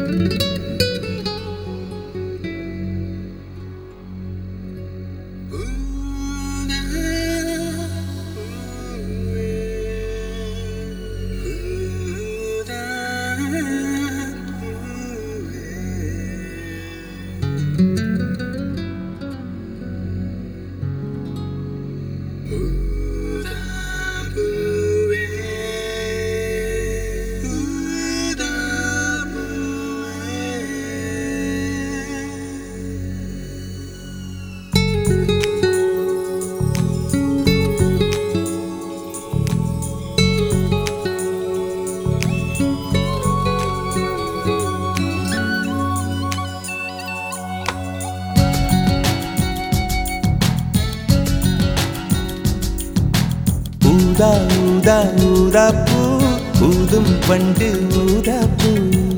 ஊதா ஊதா ஊதா பூ ஊதும் பண்டு ஊதா பூ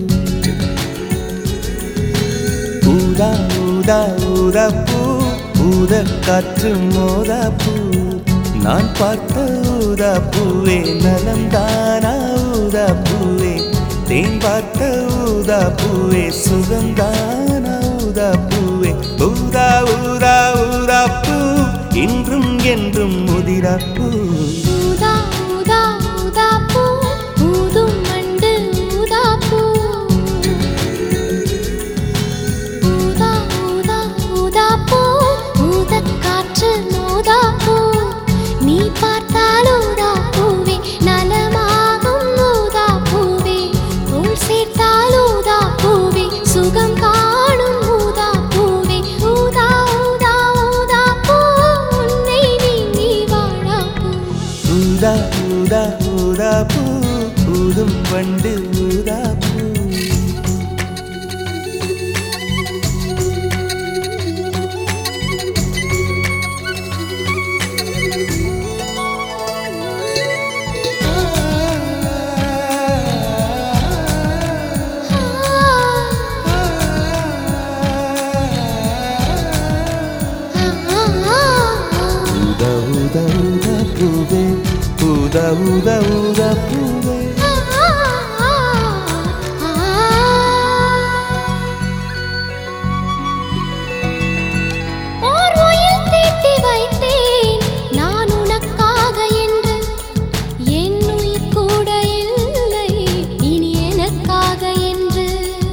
ஊதா ஊதா ஊதா பூ ஊத காற்று மோதா பூ நான் பார்த்த ஊதா பூவே நலந்தானா ஊதா பூவே தேன் பார்த்த ஊதா பூவே சுகந்தானா ஊதா பூவே ஊதா ஊதா ஊதா பூ இன்றும் என்றும் முதிரா பூ ஊதா ஊதா ஊதா பூ ஊதும் மண்டு ஊதா பூ ஊதா ஊதா ஊதா பூ ஊதக் காற்று மோதா பூ நீ பார்த்தால் ஊதா பூவே நலமாகும் ஊதா பூவே உள் சேர்த்தால் ஊதா பூவே சுகம் காணும் ஊதா பூவே ஊதா ஊதா ஊதா பூ உன்னை நீங்கி வாழா பூ ஊதா ஊதா ஊதா பூ ஊதும் பண்டு ஊதா பூ ஊதா ஊதா ஊதா பூவே ஊதா ஊதா ஊதா பூவே ஓர் உயிர் தீட்டி வைத்தேன் நான் உனக்காக என்று என் உயிர் கூட இல்லை இனி எனக்காக என்று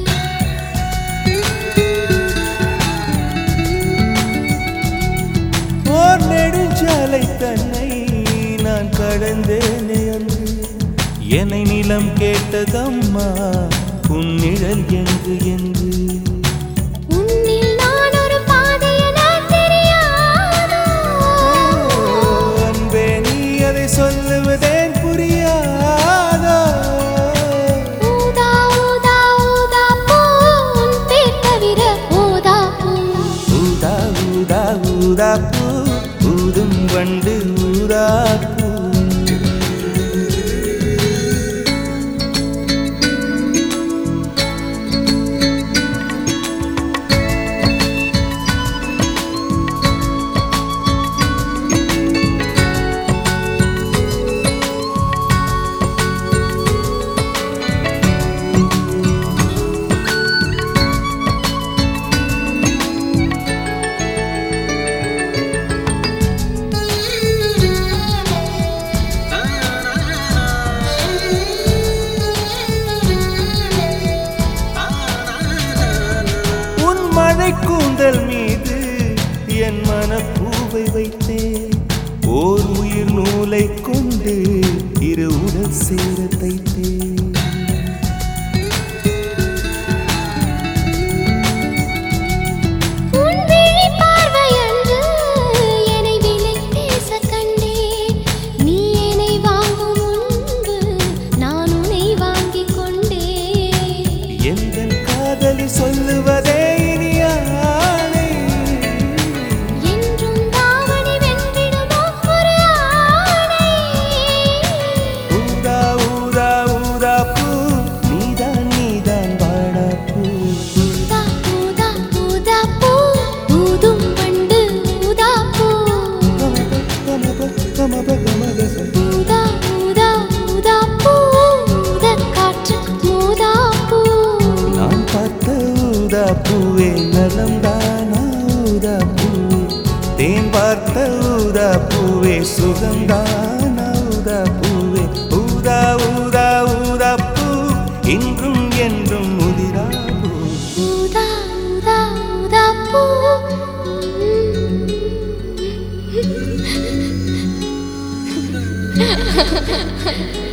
ஓர் நெடுஞ்சாலை தன்னை நான் கடந்தேனே அன்று என்னை நிலம் கேட்டதம்மா உன் நிழல் எங்கு என்று உன்னில் நான் ஒரு பாதை என தெரியாதோ அன்பே நீ அதை சொல்லுவதேன் புரியாதோ ஊதா ஊதா ஊதா பூ உன் பேர் தவிர ஊதா பூ ஊதா ஊதா ஊதா பூ ஊதும் வண்டு ஊதா பூ உன் மழை கூந்தல் மீது என் மனப்பூவை வைத்தேன் ஓர் உயிர் நூலை கொண்டு இரு உடல் சேர தைத்தேன் உன் விழி பார்வையன்று என்னை விலை பேச கண்டேன் நீ என்னை வாங்கும் முன்பு நான் உன்னை வாங்கிக் கொண்டேன் எந்த காதலி சொல்லுவதே இனியானை என்றும் தாவணி வென்றிடுமோ ஒரு ஆணை ஊதா ஊதா ஊதா பூ நீதான் நீதான் வாடா பூ ஊதா ஊதா ஊதா பூ ஊதும் வண்டு ஊதா பூ கமப கமப கமப ஊதா ஊதா ஊதா பூ ஊதக் காற்று ஊதா பூ நான் பூவே நலம்தானா ஊதா பூவே தேன் பார்த்த ஊதா பூவே சுகம்தானா ஊதா பூவே ஊதா ஊதா ஊதா பூ இன்றும் என்றும் முதிரா பூ ஊதா ஊதா ஊதா பூ ம்.